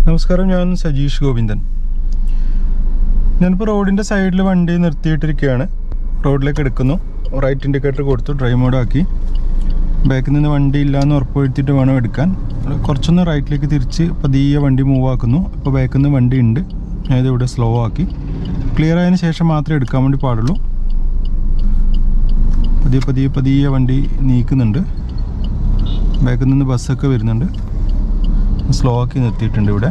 നമസ്കാരം ഞാൻ സജീഷ് ഗോവിന്ദൻ ഞാനിപ്പോൾ റോഡിൻ്റെ സൈഡിൽ വണ്ടി നിർത്തിയിട്ടിരിക്കുകയാണ് റോഡിലേക്ക് എടുക്കുന്നു റൈറ്റ് ഇൻഡിക്കേറ്റർ കൊടുത്തു ഡ്രൈവ് മോഡാക്കി ബാക്കിൽ നിന്ന് വണ്ടി ഇല്ലയെന്ന് ഉറപ്പുവരുത്തിയിട്ട് വേണം എടുക്കാൻ കുറച്ചൊന്ന് റൈറ്റിലേക്ക് തിരിച്ച് പതിയെ വണ്ടി മൂവ് ആക്കുന്നു ഇപ്പോൾ ബാക്കിൽ നിന്ന് വണ്ടി ഉണ്ട് ഞാനിത് ഇവിടെ സ്ലോ ആക്കി ക്ലിയർ ആയതിനു ശേഷം മാത്രമേ എടുക്കാൻ വേണ്ടി പാടുള്ളൂ പതിയെ പതിയെ പതിയെ വണ്ടി നീക്കുന്നുണ്ട് ബാക്കിൽ നിന്ന് ബസ്സൊക്കെ വരുന്നുണ്ട് സ്ലോ ആക്കി നിർത്തിയിട്ടുണ്ട് ഇവിടെ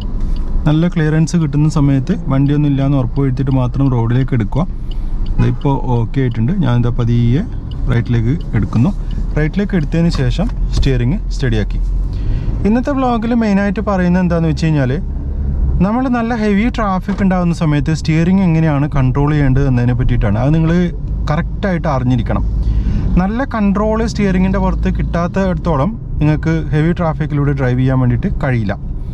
നല്ല ക്ലിയറൻസ് കിട്ടുന്ന സമയത്ത് വണ്ടിയൊന്നും ഇല്ലയെന്ന് ഉറപ്പ് വരുത്തിയിട്ട് മാത്രം റോഡിലേക്ക് എടുക്കുക ഇതിപ്പോൾ ഓക്കെ ആയിട്ടുണ്ട് ഞാനിതാ പതിയെ റൈറ്റിലേക്ക് എടുക്കുന്നു റൈറ്റിലേക്ക് എടുത്തതിന് ശേഷം സ്റ്റിയറിങ് സ്റ്റഡിയാക്കി ഇന്നത്തെ വ്ളോഗിൽ മെയിനായിട്ട് പറയുന്നത് എന്താണെന്ന് വെച്ച് കഴിഞ്ഞാൽ നമ്മൾ നല്ല ഹെവി ട്രാഫിക് ഉണ്ടാകുന്ന സമയത്ത് സ്റ്റിയറിങ് എങ്ങനെയാണ് കൺട്രോൾ ചെയ്യേണ്ടത് എന്നതിനെ പറ്റിയിട്ടാണ് അത് നിങ്ങൾ കറക്റ്റായിട്ട് അറിഞ്ഞിരിക്കണം നല്ല കൺട്രോൾ സ്റ്റിയറിങ്ങിൻ്റെ പുറത്ത് കിട്ടാത്തിടത്തോളം നിങ്ങൾക്ക് ഹെവി ട്രാഫിക്കിലൂടെ ഡ്രൈവ് ചെയ്യാൻ വേണ്ടിയിട്ട് കഴിയില്ല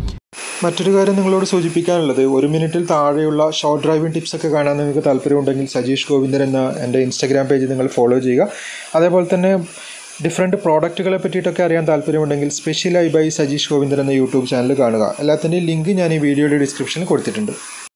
മറ്റൊരു കാര്യം നിങ്ങളോട് സൂചിപ്പിക്കാനുള്ളത് ഒരു മിനിറ്റിൽ താഴെയുള്ള ഷോർട്ട് ഡ്രൈവിംഗ് ടിപ്സ് ഒക്കെ കാണാൻ നിങ്ങൾക്ക് താല്പര്യമുണ്ടെങ്കിൽ സജീഷ് ഗോവിന്ദൻ എന്ന എൻ്റെ ഇൻസ്റ്റാഗ്രാം പേജ് നിങ്ങൾ ഫോളോ ചെയ്യുക അതേപോലെ തന്നെ ഡിഫറെൻറ്റ് പ്രോഡക്റ്റുകളെ പറ്റിയിട്ടൊക്കെ അറിയാൻ താല്പര്യമുണ്ടെങ്കിൽ സ്പെഷ്യലായി ബൈ സജീഷ് ഗോവിന്ദൻ എന്ന യൂട്യൂബ് ചാനൽ കാണുക എല്ലാത്തിൻ്റെയും ലിങ്ക് ഞാൻ ഈ വീഡിയോയുടെ ഡിസ്ക്രിപ്ഷനിൽ കൊടുത്തിട്ടുണ്ട്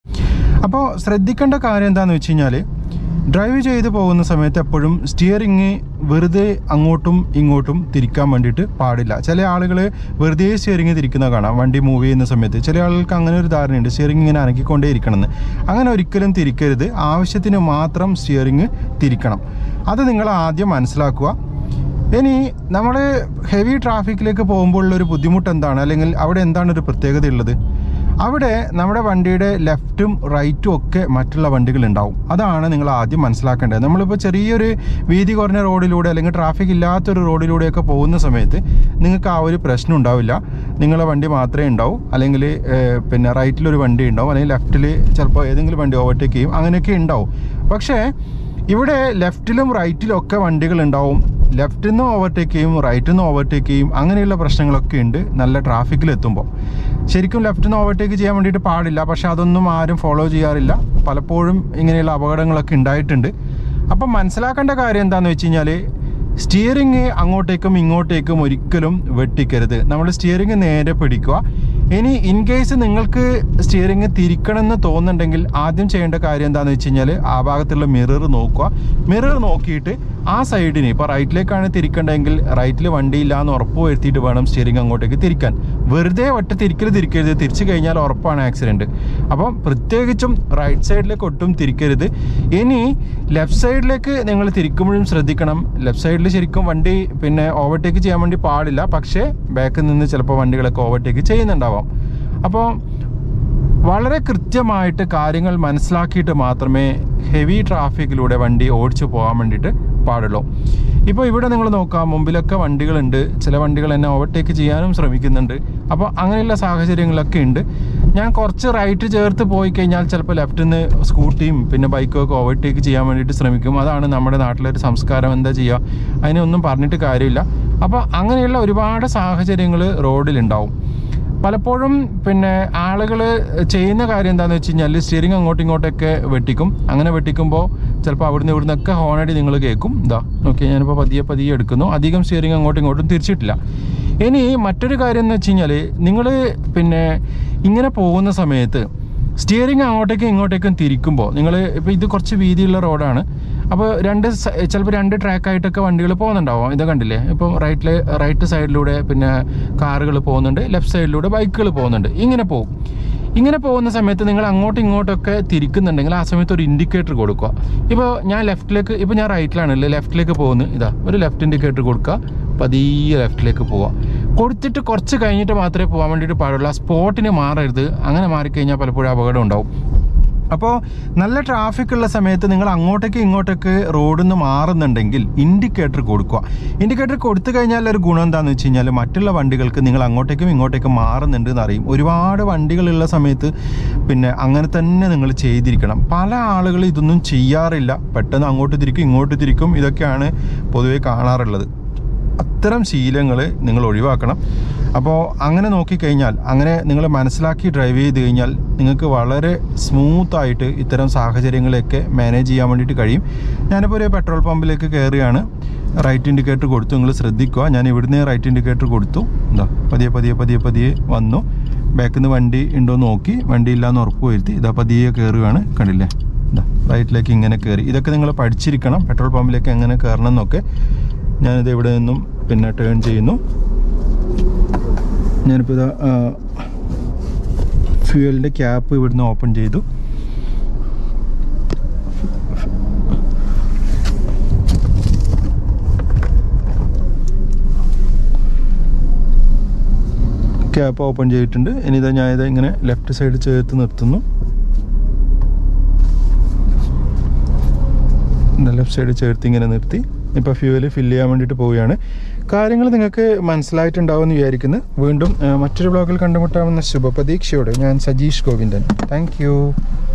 അപ്പോൾ ശ്രദ്ധിക്കേണ്ട കാര്യം എന്താണെന്ന് വെച്ച് കഴിഞ്ഞാൽ ഡ്രൈവ് ചെയ്ത് പോകുന്ന സമയത്ത് എപ്പോഴും സ്റ്റിയറിങ് വെറുതെ അങ്ങോട്ടും ഇങ്ങോട്ടും തിരിക്കാൻ വേണ്ടിയിട്ട് പാടില്ല ചില ആളുകൾ വെറുതെ സ്റ്റിയറിങ് തിരിക്കുന്ന കാണാം വണ്ടി മൂവ് ചെയ്യുന്ന സമയത്ത് ചില ആളുകൾക്ക് അങ്ങനെ ഒരു ധാരണയുണ്ട് സ്റ്റിയറിങ് ഇങ്ങനെ അനക്കിക്കൊണ്ടേ ഇരിക്കണമെന്ന് അങ്ങനെ ഒരിക്കലും തിരിക്കരുത് ആവശ്യത്തിന് മാത്രം സ്റ്റിയറിങ് തിരിക്കണം അത് നിങ്ങൾ ആദ്യം മനസ്സിലാക്കുക ഇനി നമ്മൾ ഹെവി ട്രാഫിക്കിലേക്ക് പോകുമ്പോഴുള്ള ഒരു ബുദ്ധിമുട്ട് എന്താണ് അല്ലെങ്കിൽ അവിടെ എന്താണ് ഒരു പ്രത്യേകത ഉള്ളത് അവിടെ നമ്മുടെ വണ്ടിയുടെ ലെഫ്റ്റും റൈറ്റും ഒക്കെ മറ്റുള്ള വണ്ടികൾ ഉണ്ടാവും അതാണ് നിങ്ങൾ ആദ്യം മനസ്സിലാക്കേണ്ടത് നമ്മളിപ്പോൾ ചെറിയൊരു വീതി കുറഞ്ഞ റോഡിലൂടെ അല്ലെങ്കിൽ ട്രാഫിക് ഇല്ലാത്തൊരു റോഡിലൂടെയൊക്കെ പോകുന്ന സമയത്ത് നിങ്ങൾക്ക് ആ ഒരു പ്രശ്നം ഉണ്ടാവില്ല നിങ്ങളെ വണ്ടി മാത്രമേ ഉണ്ടാവൂ അല്ലെങ്കിൽ ഏഹ്, പിന്നെ റൈറ്റിലൊരു വണ്ടി ഉണ്ടാവും അല്ലെങ്കിൽ ലെഫ്റ്റിൽ ചിലപ്പോൾ ഏതെങ്കിലും വണ്ടി ഓവർടേക്ക് ചെയ്യും അങ്ങനെയൊക്കെ ഉണ്ടാവും പക്ഷേ ഇവിടെ ലെഫ്റ്റിലും റൈറ്റിലും ഒക്കെ വണ്ടികൾ ഉണ്ടാവും ലെഫ്റ്റിൽ നിന്ന് ഓവർടേക്ക് ചെയ്യും റൈറ്റിൽ നിന്ന് ഓവർടേക്ക് ചെയ്യും അങ്ങനെയുള്ള പ്രശ്നങ്ങളൊക്കെ ഉണ്ട് നല്ല ട്രാഫിക്കിൽ എത്തുമ്പോൾ ശരിക്കും ലെഫ്റ്റിൽ നിന്ന് ഓവർടേക്ക് ചെയ്യാൻ വേണ്ടിയിട്ട് പാടില്ല പക്ഷെ അതൊന്നും ആരും ഫോളോ ചെയ്യാറില്ല പലപ്പോഴും ഇങ്ങനെയുള്ള അപകടങ്ങളൊക്കെ ഉണ്ടായിട്ടുണ്ട് അപ്പം മനസ്സിലാക്കേണ്ട കാര്യം എന്താണെന്ന് വെച്ച് കഴിഞ്ഞാൽ സ്റ്റിയറിങ് അങ്ങോട്ടേക്കും ഇങ്ങോട്ടേക്കും ഒരിക്കലും വെട്ടിക്കരുത് നമ്മൾ സ്റ്റിയറിങ് നേരെ പിടിക്കുക ഇനി ഇൻ കേസ് നിങ്ങൾക്ക് സ്റ്റിയറിങ് തിരിക്കണമെന്ന് തോന്നുന്നുണ്ടെങ്കിൽ ആദ്യം ചെയ്യേണ്ട കാര്യം എന്താണെന്ന് വെച്ച് കഴിഞ്ഞാൽ ആ ഭാഗത്തുള്ള മിറർ നോക്കുക മിറർ നോക്കിയിട്ട് ആ സൈഡിന് ഇപ്പോൾ റൈറ്റിലേക്കാണ് തിരിക്കേണ്ടതെങ്കിൽ റൈറ്റിൽ വണ്ടിയില്ല എന്ന് ഉറപ്പ് വരുത്തിയിട്ട് വേണം സ്റ്റിയറിങ് അങ്ങോട്ടേക്ക് തിരിക്കാൻ വെറുതെ ഒറ്റ തിരിക്കൽ തിരിക്കരുത് തിരിച്ചു കഴിഞ്ഞാൽ ഉറപ്പാണ് ആക്സിഡൻറ്റ് അപ്പം പ്രത്യേകിച്ചും റൈറ്റ് സൈഡിലേക്ക് ഒട്ടും തിരിക്കരുത് ഇനി ലെഫ്റ്റ് സൈഡിലേക്ക് നിങ്ങൾ തിരിക്കുമ്പോഴും ശ്രദ്ധിക്കണം ലെഫ്റ്റ് സൈഡിൽ ശരിക്കും വണ്ടി പിന്നെ ഓവർടേക്ക് ചെയ്യാൻ വേണ്ടി പാടില്ല പക്ഷേ ബാക്കിൽ നിന്ന് ചിലപ്പോൾ വണ്ടികളൊക്കെ ഓവർടേക്ക് ചെയ്യുന്നുണ്ടാവാം അപ്പോൾ വളരെ കൃത്യമായിട്ട് കാര്യങ്ങൾ മനസ്സിലാക്കിയിട്ട് മാത്രമേ ഹെവി ട്രാഫിക്കിലൂടെ വണ്ടി ഓടിച്ചു പോകാൻ വേണ്ടിയിട്ട് പാടുള്ളൂ ഇപ്പോൾ ഇവിടെ നിങ്ങൾ നോക്കാം മുമ്പിലൊക്കെ വണ്ടികളുണ്ട് ചില വണ്ടികൾ എന്നെ ഓവർടേക്ക് ചെയ്യാനും ശ്രമിക്കുന്നുണ്ട് അപ്പോൾ അങ്ങനെയുള്ള സാഹചര്യങ്ങളൊക്കെ ഉണ്ട് ഞാൻ കുറച്ച് റൈറ്റ് ചേർത്ത് പോയി കഴിഞ്ഞാൽ ചിലപ്പോൾ ലെഫ്റ്റിൽ നിന്ന് സ്കൂട്ടിയും പിന്നെ ബൈക്കും ഒക്കെ ഓവർടേക്ക് ചെയ്യാൻ വേണ്ടിയിട്ട് ശ്രമിക്കും അതാണ് നമ്മുടെ നാട്ടിലെ ഒരു സംസ്കാരം എന്താ ചെയ്യുക അതിനൊന്നും പറഞ്ഞിട്ട് കാര്യമില്ല അപ്പോൾ അങ്ങനെയുള്ള ഒരുപാട് സാഹചര്യങ്ങൾ റോഡിലുണ്ടാവും പലപ്പോഴും പിന്നെ ആളുകൾ ചെയ്യുന്ന കാര്യം എന്താണെന്ന് വെച്ച് കഴിഞ്ഞാൽ സ്റ്റിയറിംഗ് അങ്ങോട്ടും ഇങ്ങോട്ടൊക്കെ വെട്ടിക്കും അങ്ങനെ വെട്ടിക്കുമ്പോൾ ചിലപ്പോൾ അവിടുന്ന് ഇവിടുന്നൊക്കെ ഹോണടി നിങ്ങൾ കേൾക്കും ഇതാ നോക്കി ഞാനിപ്പോൾ പതിയെ പതിയെ എടുക്കുന്നു അധികം സ്റ്റിയറിംഗ് അങ്ങോട്ടും ഇങ്ങോട്ടും തിരിച്ചിട്ടില്ല ഇനി മറ്റൊരു കാര്യം എന്ന് വെച്ച് കഴിഞ്ഞാൽ നിങ്ങൾ പിന്നെ ഇങ്ങനെ പോകുന്ന സമയത്ത് സ്റ്റിയറിംഗ് അങ്ങോട്ടേക്കും ഇങ്ങോട്ടേക്കും തിരിക്കുമ്പോൾ നിങ്ങൾ ഇപ്പോൾ ഇത് കുറച്ച് വീതിയുള്ള റോഡാണ് അപ്പോൾ രണ്ട് ചിലപ്പോൾ രണ്ട് ട്രാക്കായിട്ടൊക്കെ വണ്ടികൾ പോകുന്നുണ്ടാവും ഇത് കണ്ടില്ലേ ഇപ്പോൾ റൈറ്റിൽ റൈറ്റ് സൈഡിലൂടെ പിന്നെ കാറുകൾ പോകുന്നുണ്ട് ലെഫ്റ്റ് സൈഡിലൂടെ ബൈക്കുകൾ പോകുന്നുണ്ട് ഇങ്ങനെ പോകും ഇങ്ങനെ പോകുന്ന സമയത്ത് നിങ്ങൾ അങ്ങോട്ടും ഇങ്ങോട്ടൊക്കെ തിരിക്കുന്നുണ്ടെങ്കിൽ ആ സമയത്ത് ഒരു ഇൻഡിക്കേറ്റർ കൊടുക്കുക ഇപ്പോൾ ഞാൻ ലെഫ്റ്റിലേക്ക് ഇപ്പോൾ ഞാൻ റൈറ്റിലാണല്ലേ ലെഫ്റ്റിലേക്ക് പോകുന്നത് ഇതാ ഒരു ലെഫ്റ്റ് ഇൻഡിക്കേറ്റർ കൊടുക്കുക പതിയെ ലെഫ്റ്റിലേക്ക് പോവുക കൊടുത്തിട്ട് കുറച്ച് കഴിഞ്ഞിട്ട് മാത്രമേ പോകാൻ വേണ്ടിയിട്ട് പാടുള്ളൂ ആ സ്പോട്ടിന് മാറരുത് അങ്ങനെ മാറിക്കഴിഞ്ഞാൽ പലപ്പോഴും അപകടം ഉണ്ടാവും അപ്പോൾ നല്ല ട്രാഫിക് ഉള്ള സമയത്ത് നിങ്ങൾ അങ്ങോട്ടേക്ക് ഇങ്ങോട്ടേക്ക് റോഡിൽ നിന്ന് മാറുന്നുണ്ടെങ്കിൽ ഇൻഡിക്കേറ്റർ കൊടുക്കുക ഇൻഡിക്കേറ്റർ കൊടുത്തു കഴിഞ്ഞാൽ ഒരു ഗുണം എന്താണെന്ന് വെച്ച് കഴിഞ്ഞാൽ മറ്റുള്ള വണ്ടികൾക്ക് നിങ്ങൾ അങ്ങോട്ടേക്കും ഇങ്ങോട്ടേക്കും മാറുന്നുണ്ട് എന്നറിയും ഒരുപാട് വണ്ടികളുള്ള സമയത്ത് പിന്നെ അങ്ങനെ തന്നെ നിങ്ങൾ ചെയ്തിരിക്കണം പല ആളുകൾ ഇതൊന്നും ചെയ്യാറില്ല പെട്ടെന്ന് അങ്ങോട്ട് തിരിക്കും ഇങ്ങോട്ട് തിരിക്കും ഇതൊക്കെയാണ് പൊതുവേ കാണാറുള്ളത് അത്തരം ശീലങ്ങൾ നിങ്ങൾ ഒഴിവാക്കണം അപ്പോൾ അങ്ങനെ നോക്കിക്കഴിഞ്ഞാൽ അങ്ങനെ നിങ്ങൾ മനസ്സിലാക്കി ഡ്രൈവ് ചെയ്ത് കഴിഞ്ഞാൽ നിങ്ങൾക്ക് വളരെ സ്മൂത്തായിട്ട് ഇത്തരം സാഹചര്യങ്ങളെയൊക്കെ മാനേജ് ചെയ്യാൻ വേണ്ടിയിട്ട് കഴിയും ഞാനിപ്പോൾ ഒരു പെട്രോൾ പമ്പിലേക്ക് കയറുകയാണ് റൈറ്റ് ഇൻഡിക്കേറ്റർ കൊടുത്തു നിങ്ങൾ ശ്രദ്ധിക്കുക ഞാൻ ഇവിടുന്ന് റൈറ്റ് ഇൻഡിക്കേറ്റർ കൊടുത്തു എന്താ പതിയെ പതിയെ പതിയെ പതിയെ വന്നു ബാക്കിൽ നിന്ന് വണ്ടി ഉണ്ടോ എന്ന് നോക്കി വണ്ടി ഇല്ലാന്ന് ഉറപ്പ് വരുത്തി ഇതാ പതിയെ കയറുകയാണ് കണ്ടില്ലേ ഇതാ റൈറ്റിലേക്ക് ഇങ്ങനെ കയറി ഇതൊക്കെ നിങ്ങൾ പഠിച്ചിരിക്കണം പെട്രോൾ പമ്പിലേക്ക് എങ്ങനെ കയറണം എന്നൊക്കെ ഞാനിത് ഇവിടെ നിന്നും പിന്നെ ടേൺ ചെയ്യുന്നു ഞാനിപ്പോൾ ഇതാ ഫ്യൂവലിൻ്റെ ക്യാപ്പ് ഇവിടുന്ന് ഓപ്പൺ ചെയ്തു ക്യാപ്പ് ഓപ്പൺ ചെയ്തിട്ടുണ്ട് ഇനി ഇതാ ഞാൻ ഇത് ഇങ്ങനെ ലെഫ്റ്റ് സൈഡ് ചേർത്ത് നിർത്തുന്നു ലെഫ്റ്റ് സൈഡ് ചേർത്ത് ഇങ്ങനെ നിർത്തി ഇപ്പോൾ ഫ്യൂവൽ ഫില്ല് ചെയ്യാൻ വേണ്ടിയിട്ട് പോവുകയാണ് കാര്യങ്ങൾ നിങ്ങൾക്ക് മനസ്സിലായിട്ടുണ്ടാവും എന്ന് വിചാരിക്കുന്നു വീണ്ടും ആ, മറ്റൊരു ബ്ലോഗിൽ കണ്ടുമുട്ടാമെന്ന ശുഭപ്രതീക്ഷയോടെ ഞാൻ സജീഷ് ഗോവിന്ദൻ താങ്ക്